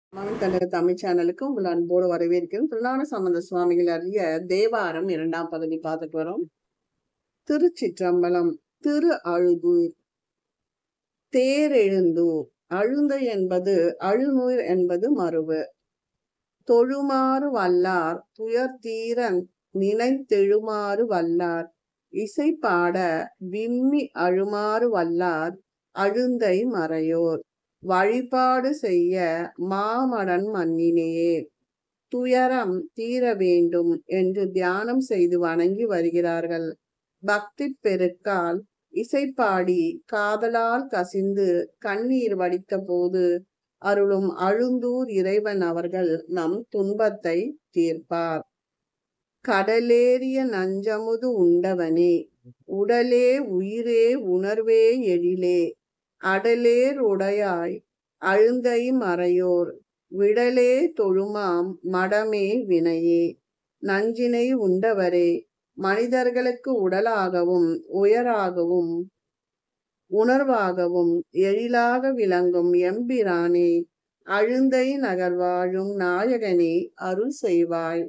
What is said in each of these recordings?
மகன் கண்டக தமிழ் சேனலுக்கு உங்கள் அன்போடு வரவேற்கிறேன் திருநான சம்பந்த சுவாமிகள் அறிய தேவாரம் இரண்டாம் பகுதி பார்த்துட்டு வரோம் திருச்சிற்றம்பலம் திரு அழுதூர் தேரெழுந்தூர் அழுந்த என்பது அழுநூர் என்பது மறுவு தொழுமாறு வல்லார் துயர் தீரன் நினைத்தெழுமாறு வல்லார் இசை பாட விம்மி அழுமாறு வல்லார் அழுந்தை மறையோர் வழிபாடு செய்ய மாமடன் மன்னினேயே துயரம் தீர வேண்டும் என்று தியானம் செய்து வணங்கி வருகிறார்கள் பக்தி பெருக்கால் இசைப்பாடி காதலால் கசிந்து கண்ணீர் வடித்த போது அருளும் அழுந்தூர் இறைவன் அவர்கள் நம் துன்பத்தை தீர்ப்பார் கடலேறிய நஞ்சமுது உண்டவனே உடலே உயிரே உணர்வே எழிலே அடலேர் உடையாய் அழுந்தை மறையோர் விடலே தொழுமாம் மடமே வினையே நஞ்சினை உண்டவரே மனிதர்களுக்கு உடலாகவும் உயராகவும் உணர்வாகவும் எழிலாக விளங்கும் எம்பிரானே அழுந்தை நகர் வாழும் நாயகனே அருள் செய்வாய்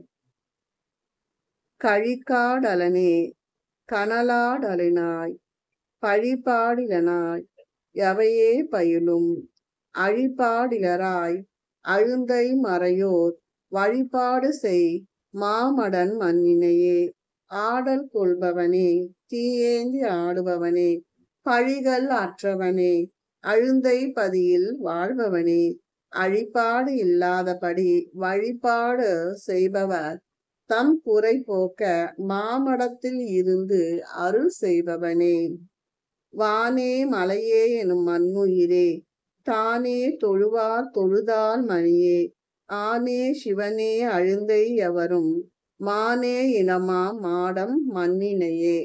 கழிக்காடலனே கனலாடலினாய் பழிபாடிலனாய் எவையே பயிலும் அழிபாடிலராய் அழுந்தை மறையோர் வழிபாடு செய் மாமடன் மன்னினையே ஆடல் கொள்பவனே தீயேந்தி ஆடுபவனே பழிகள் அற்றவனே அழுந்தை பதியில் வாழ்பவனே அழிபாடு இல்லாதபடி வழிபாடு செய்பவர் தம் குறை போக்க மாமடத்தில் இருந்து அருள் செய்பவனே வானே மலையே எனும் மண்ணுயிரே தானே தொழுவார் தொழுதால் மணியே ஆனே சிவனே அழுந்தை எவரும் மானே இனமா மாடம் மண்ணினையே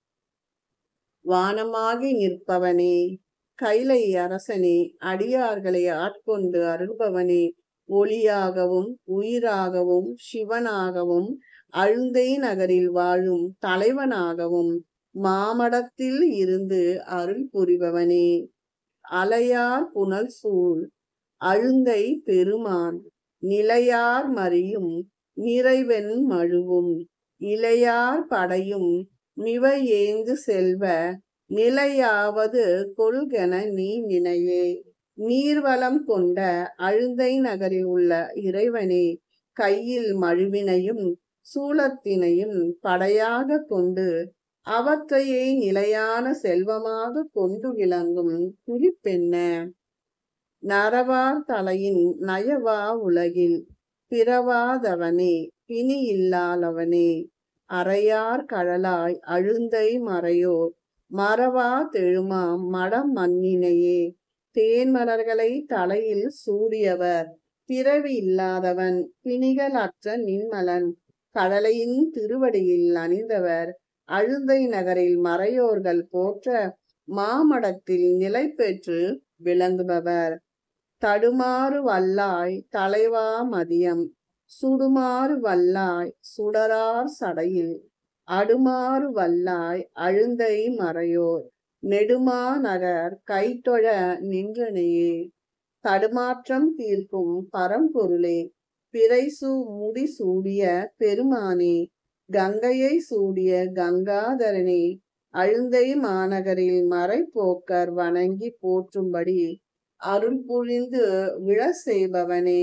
வானமாகி நிற்பவனே கைலை அரசனே அடியார்களை ஆட்கொண்டு அருள்பவனே ஒளியாகவும் உயிராகவும் சிவனாகவும் அழுந்தை நகரில் வாழும் தலைவனாகவும் மாமடத்தில் இருந்து அருள் புரிபவனே அலையார் புனல் சூழ் அழுந்தை பெருமான் நிலையார் மறியும் நிறைவெண் மழுவும் இளையார் படையும் மிவ ஏந்து செல்வ நிலையாவது கொள்கென நீ நினையே நீர்வளம் கொண்ட அழுந்தை நகரில் உள்ள இறைவனே கையில் மழுவினையும் சூலத்தினையும் படையாக கொண்டு அவற்றையே நிலையான செல்வமாக கொண்டு விளங்கும் குறிப்பென்ன நரவார் தலையின் நயவா உலகில் பிறவாதவனே பிணி இல்லாதவனே அறையார் கழலாய் அழுந்தை மறையோர் மறவா தெழுமாம் மடம் மண்ணினையே தேன்மலர்களை தலையில் சூடியவர் பிறவி இல்லாதவன் பிணிகள் அற்ற நின்மலன் கடலையின் திருவடியில் அணிந்தவர் அழுந்தை நகரில் மறையோர்கள் போற்ற மாமடத்தில் நிலை பெற்று விளங்குபவர் தடுமாறு வல்லாய் தலைவா மதியம் சுடுமாறு வல்லாய் சுடரார் சடையில் அடுமாறு வல்லாய் அழுந்தை மறையோர் நெடுமா நகர் கைத்தொழ நின்றனையே தடுமாற்றம் தீர்க்கும் பரம்பொருளே பிறைசு முடி சூடிய பெருமானே கங்கையை சூடிய கங்காதரனே அழுந்தை மாநகரில் மறைப்போக்கர் வணங்கி போற்றும்படி அருள் புரிந்து விழ செய்பவனே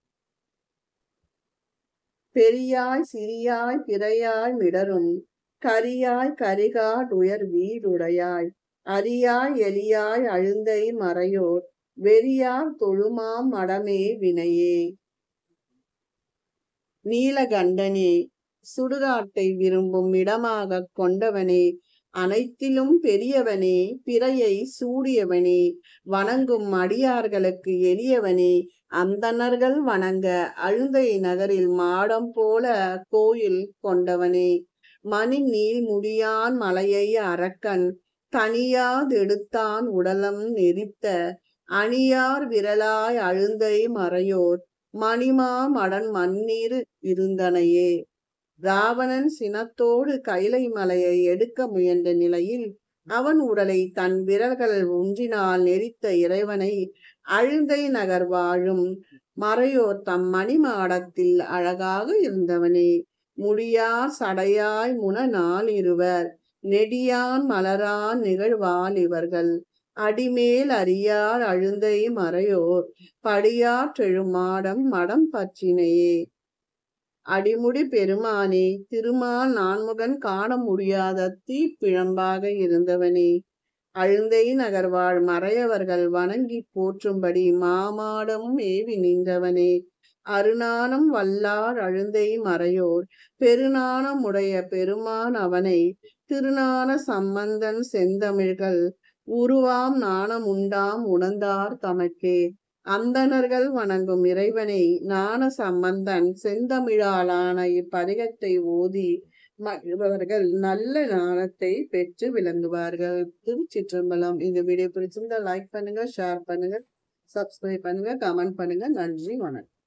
பெரியாய் சிறியாய் பிறையாய் மிடரும் கரியாய் கரிகாடுயர் வீடுடையாய் அரியாய் எலியாய் அழுந்தை மறையோர் வெறியார் தொழுமாம் மடமே வினையே நீலகண்டனே சுடுகாட்டை விரும்பும் இடமாக கொண்டவனே அனைத்திலும் பெரியவனே பிறையை சூடியவனே வணங்கும் அடியார்களுக்கு எளியவனே அந்தணர்கள் வணங்க அழுந்தை நகரில் மாடம் போல கோயில் கொண்டவனே மணி நீள் முடியான் மலையை அரக்கன் தனியாதெடுத்தான் உடலம் நெறித்த அணியார் விரலாய் அழுந்தை மறையோர் மணிமா மடன் மண்ணீர் இருந்தனையே ராவணன் சினத்தோடு கைலை மலையை எடுக்க முயன்ற நிலையில் அவன் உடலை தன் விரல்கள் ஒன்றினால் நெரித்த இறைவனை அழுந்தை நகர் வாழும் மறையோர் தம் மணிமாடத்தில் அழகாக இருந்தவனே முடியார் சடையாய் முனநாள் இருவர் நெடியான் மலரான் நிகழ்வால் இவர்கள் அடிமேல் அறியார் அழுந்தை மறையோர் படியாற்றெழுமாடம் மடம் பற்றினையே அடிமுடி பெருமானே திருமால் நான்முகன் காண முடியாத தீப்பிழம்பாக இருந்தவனே அழுந்தை நகர்வாழ் மறையவர்கள் வணங்கி போற்றும்படி மாமாடமும் ஏவி நின்றவனே அருநானம் வல்லார் அழுந்தை மறையோர் பெருநானம் உடைய பெருமான் அவனை திருநான சம்பந்தன் செந்தமிழ்கள் உருவாம் நாணம் உண்டாம் உணர்ந்தார் தமக்கே அந்தணர்கள் வணங்கும் இறைவனை ஞான சம்பந்தன் செந்தமிழாலான இப்பதிகத்தை ஓதி மகிழ்பவர்கள் நல்ல ஞானத்தை பெற்று விளங்குவார்கள் திருச்சிற்றம்பலம் இந்த வீடியோ பிடிச்சிருந்தா லைக் பண்ணுங்க ஷேர் பண்ணுங்க சப்ஸ்கிரைப் பண்ணுங்க கமெண்ட் பண்ணுங்க நன்றி வணக்கம்